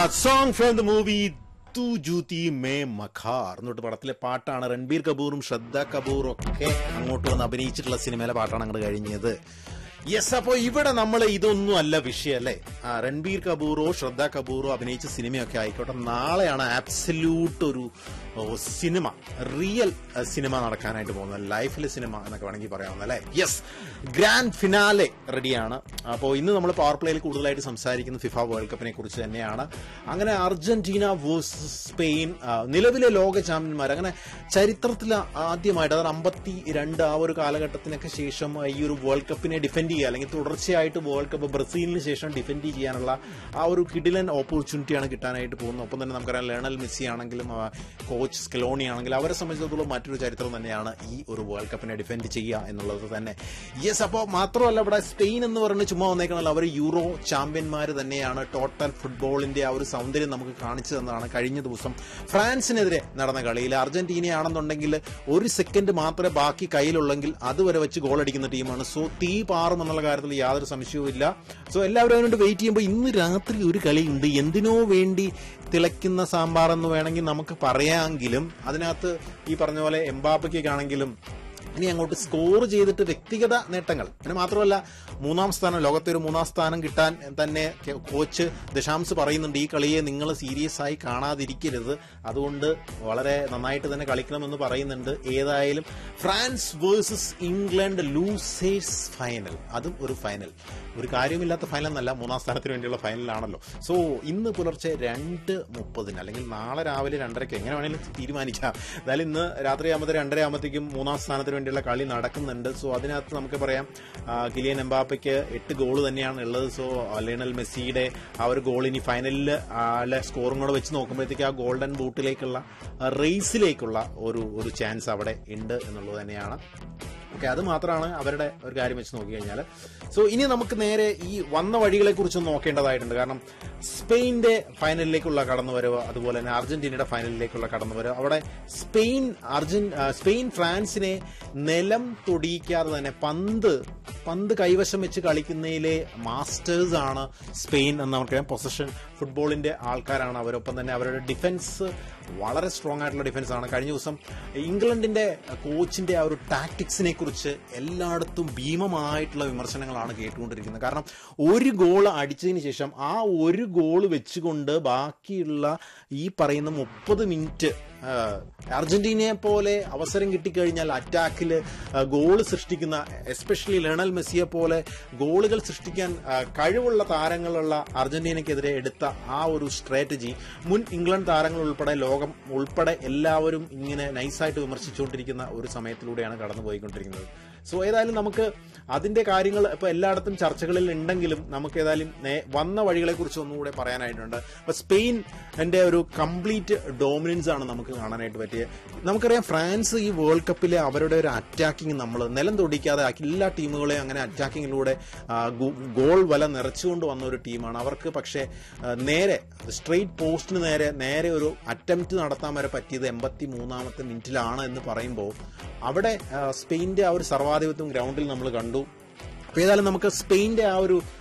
song from the movie തു ജൂതി may മഖാർ എന്നിട്ട് പടത്തിലെ പാട്ടാണ് രൺബീർ കപൂറും ശ്രദ്ധ കപൂറും ഒക്കെ അങ്ങോട്ട് വന്ന് അഭിനയിച്ചിട്ടുള്ള സിനിമയിലെ പാട്ടാണ് അങ്ങോട്ട് കഴിഞ്ഞത് യെസ് അപ്പോ ഇവിടെ നമ്മൾ ഇതൊന്നും അല്ല വിഷയം അല്ലേ ആ രൺബീർ കപൂറോ ശ്രദ്ധ കപൂറോ അഭിനയിച്ച സിനിമയൊക്കെ ആയിക്കോട്ടെ നാളെയാണ് ആബ്സല്യൂട്ട് ഒരു ഓ, സിനിമ റിയൽ അഹ്, സിനിമ നടക്കാനായിട്ട് പോകുന്നത് ലൈഫിലെ സിനിമ എന്നൊക്കെ വേണമെങ്കിൽ പറയാവുന്ന അല്ലേ യെസ് ഗ്രാൻഡ് ഫിനാലെ റെഡിയാണ് അപ്പോൾ ഇന്ന് നമ്മൾ പവർ പ്ലേയിൽ കൂടുതലായിട്ട് സംസാരിക്കുന്ന ഫിഫ വേൾഡ് കപ്പിനെ കുറിച്ച് തന്നെയാണ് അങ്ങനെ അർജന്റീന വേഴ്സസ് സ്പെയിൻ ആ, നിലവിലെ ലോക ചാമ്പ്യന്മാർ അങ്ങനെ ചരിത്രത്തിൽ ആദ്യമായിട്ട് അതായത് അമ്പത്തി രണ്ട് ആ ഒരു കാലഘട്ടത്തിനൊക്കെ ശേഷം ഈ ഒരു വേൾഡ് കപ്പിനെ ഡിഫെൻഡ് ചെയ്യുക അല്ലെങ്കിൽ തുടർച്ചയായിട്ട് വേൾഡ് കപ്പ് ബ്രസീലിന് ശേഷം ഡിഫെൻഡ് ചെയ്യാനുള്ള ആ ഒരു കിഡിലൻ ഓപ്പർച്യൂണിറ്റിയാണ് കിട്ടാനായിട്ട് പോകുന്നത് ഒപ്പം തന്നെ നമുക്കറിയാം ലേണൽ മെസ്സി ആണെങ്കിലും ആ, കോച്ച് സ്കലോണി ആണെങ്കിലും അവരെ സംബന്ധിച്ചിടത്തോളം മറ്റൊരു ചരിത്രം തന്നെയാണ് ഈ ഒരു വേൾഡ് കപ്പിനെ ഡിഫെൻഡ് ചെയ്യുക എന്നുള്ളത് തന്നെ യെസ് അപ്പോൾ മാത്രമല്ല ഇവിടെ സ്പെയിൻ എന്ന് പറഞ്ഞ് ചുമ്മാ വന്നേക്കണല്ലോ അവർ യൂറോ ചാമ്പ്യന്മാർ തന്നെയാണ് ടോട്ടൽ ഫുട്ബോളിന്റെ ആ ഒരു സൗന്ദര്യം നമുക്ക് കാണിച്ചു തന്നതാണ് കഴിഞ്ഞ ദിവസം ഫ്രാൻസിനെതിരെ നടന്ന കളിയിൽ അർജന്റീനയാണെന്നുണ്ടെങ്കിൽ ഒരു സെക്കൻഡ് മാത്രമേ ബാക്കി കയ്യിലുള്ളെങ്കിൽ അതുവരെ വെച്ച് ഗോൾ അടിക്കുന്ന ടീമാണ് സോ തീ പാറും എന്നുള്ള കാര്യത്തിൽ യാതൊരു സംശയവും ഇല്ല സോ എല്ലാവരും അതിനുവേണ്ടി വെയിറ്റ് ചെയ്യുമ്പോൾ ഇന്ന് രാത്രി ഒരു കളിയുണ്ട് എന്തിനോ വേണ്ടി തിളയ്ക്കുന്ന സാമ്പാർ എന്ന് വേണമെങ്കിൽ നമുക്ക് പറയാമെങ്കിലും അതിനകത്ത് ഈ പറഞ്ഞ പോലെ എംബാപ്പയ്ക്കൊക്കെ ആണെങ്കിലും ഇനി അങ്ങോട്ട് സ്കോർ ചെയ്തിട്ട് വ്യക്തിഗത നേട്ടങ്ങൾ പിന്നെ മാത്രമല്ല മൂന്നാം സ്ഥാനം ലോകത്തെ ഒരു മൂന്നാം സ്ഥാനം കിട്ടാൻ തന്നെ കെ- കോച്ച് ദശാംസ് പറയുന്നുണ്ട് ഈ കളിയെ നിങ്ങൾ സീരിയസ് ആയി കാണാതിരിക്കരുത് അതുകൊണ്ട് വളരെ നന്നായിട്ട് തന്നെ കളിക്കണമെന്ന് പറയുന്നുണ്ട് ഏതായാലും France versus England losers final അതും ഒരു ഫൈനൽ ഒരു കാര്യമില്ലാത്ത ഫൈനൽ എന്നല്ല മൂന്നാം സ്ഥാനത്തിന് വേണ്ടിയുള്ള ഫൈനലാണല്ലോ സോ ഇന്ന് പുലർച്ചെ രണ്ട് മുപ്പതിന് അല്ലെങ്കിൽ നാളെ രാവിലെ രണ്ടരയ്ക്ക് എങ്ങനെ വേണമെങ്കിലും തീരുമാനിക്കാം എന്തായാലും ഇന്ന് രാത്രി ആകുമ്പോൾ രണ്ടര ആകുമ്പോഴത്തേക്കും മൂന്നാം സ്ഥാനത്തിന് വേണ്ടിയുള്ള കളി നടക്കുന്നുണ്ട് സോ അതിനകത്ത് നമുക്ക് പറയാം ആ, കിലിയൻ എംബാപ്പയ്ക്ക് എട്ട് ഗോൾ തന്നെയാണ് ഉള്ളത് സോ ലിയണൽ മെസ്സിയുടെ ആ ഒരു ഗോൾ ഇനി ഫൈനലിൽ സ്കോറും കൂടെ വെച്ച് നോക്കുമ്പോഴത്തേക്ക് ആ ഗോൾഡൻ ബൂട്ടിലേക്കുള്ള റേസിലേക്കുള്ള ഒരു ഒരു ചാൻസ് അവിടെ ഉണ്ട് എന്നുള്ളത് തന്നെയാണ് ഓക്കെ അത് മാത്രമാണ് അവരുടെ ഒരു കാര്യം വെച്ച് നോക്കി കഴിഞ്ഞാൽ സോ ഇനി നമുക്ക് നേരെ ഈ വന്ന വഴികളെ കുറിച്ച് നോക്കേണ്ടതായിട്ടുണ്ട് കാരണം സ്പെയിനിന്റെ ഫൈനലിലേക്കുള്ള കടന്നുവരവ് അതുപോലെ തന്നെ അർജന്റീനയുടെ ഫൈനലിലേക്കുള്ള കടന്നുവരവ് അവിടെ സ്പെയിൻ അർജൻ ആ, സ്പെയിൻ ഫ്രാൻസിനെ നിലം തൊടിയിക്കാതെ തന്നെ പന്ത് പന്ത് കൈവശം വെച്ച് കളിക്കുന്നതിലെ മാസ്റ്റേഴ്സ് ആണ് സ്പെയിൻ എന്ന് നമുക്കറിയാം പൊസഷൻ ഫുട്ബോളിന്റെ ആൾക്കാരാണ് അവരൊപ്പം തന്നെ അവരുടെ ഡിഫൻസ് വളരെ സ്ട്രോങ് ആയിട്ടുള്ള ഡിഫൻസ് ആണ് കഴിഞ്ഞ ദിവസം ഇംഗ്ലണ്ടിന്റെ കോച്ചിന്റെ ആ ഒരു ടാക്ടിക്സിനെ കുറിച്ച് എല്ലായിടത്തും ഭീമമായിട്ടുള്ള വിമർശനങ്ങളാണ് കേട്ടുകൊണ്ടിരിക്കുന്നത് കാരണം ഒരു ഗോൾ അടിച്ചതിന് ശേഷം ആ ഒരു ഗോൾ വെച്ചുകൊണ്ട് ബാക്കിയുള്ള ഈ പറയുന്ന മുപ്പത് മിനിറ്റ് അർജന്റീനയെ പോലെ അവസരം കിട്ടിക്കഴിഞ്ഞാൽ അറ്റാക്കിൽ ഗോൾ സൃഷ്ടിക്കുന്ന എസ്പെഷ്യലി ലേണൽ മെസ്സിയെ പോലെ ഗോളുകൾ സൃഷ്ടിക്കാൻ ആ, കഴിവുള്ള താരങ്ങളുള്ള അർജന്റീനയ്ക്കെതിരെ എടുത്ത ആ ഒരു സ്ട്രാറ്റജി മുൻ ഇംഗ്ലണ്ട് താരങ്ങൾ ഉൾപ്പെടെ ലോകം ഉൾപ്പെടെ എല്ലാവരും ഇങ്ങനെ നൈസായിട്ട് വിമർശിച്ചുകൊണ്ടിരിക്കുന്ന ഒരു സമയത്തിലൂടെയാണ് കടന്നുപോയിക്കൊണ്ടിരിക്കുന്നത് സോ ഏതായാലും നമുക്ക് അതിന്റെ കാര്യങ്ങൾ ഇപ്പൊ എല്ലായിടത്തും ചർച്ചകളിൽ ഉണ്ടെങ്കിലും നമുക്ക് ഏതായാലും നേ- വന്ന വഴികളെ കുറിച്ച് ഒന്നുകൂടെ പറയാനായിട്ടുണ്ട് അപ്പൊ സ്പെയിൻ എന്റെ ഒരു കംപ്ലീറ്റ് ഡോമിനൻസ് ആണ് നമുക്ക് കാണാനായിട്ട് പറ്റിയത് നമുക്കറിയാം ഫ്രാൻസ് ഈ വേൾഡ് കപ്പിലെ അവരുടെ ഒരു അറ്റാക്കിംഗ് നമ്മൾ നിലം തൊടിക്കാതെ എല്ലാ ടീമുകളെയും അങ്ങനെ അറ്റാക്കിങ്ങിലൂടെ ഗോൾ വല നിറച്ചുകൊണ്ട് വന്ന ഒരു ടീമാണ് അവർക്ക് പക്ഷേ ആ, നേരെ സ്ട്രെയിറ്റ് പോസ്റ്റിന് നേരെ നേരെ ഒരു അറ്റംപ്റ്റ് നടത്താൻ വരെ പറ്റിയത് എൺപത്തി മൂന്നാമത്തെ മിനിറ്റിലാണ് എന്ന് പറയുമ്പോൾ അവിടെ ആ, സ്പെയിന്റെ ആ ഒരു സർവാധിപത്യം ഗ്രൗണ്ടിൽ നമ്മൾ കണ്ടു അപ്പൊ ഏതായാലും നമുക്ക് സ്പെയിന്റെ ആ ഒരു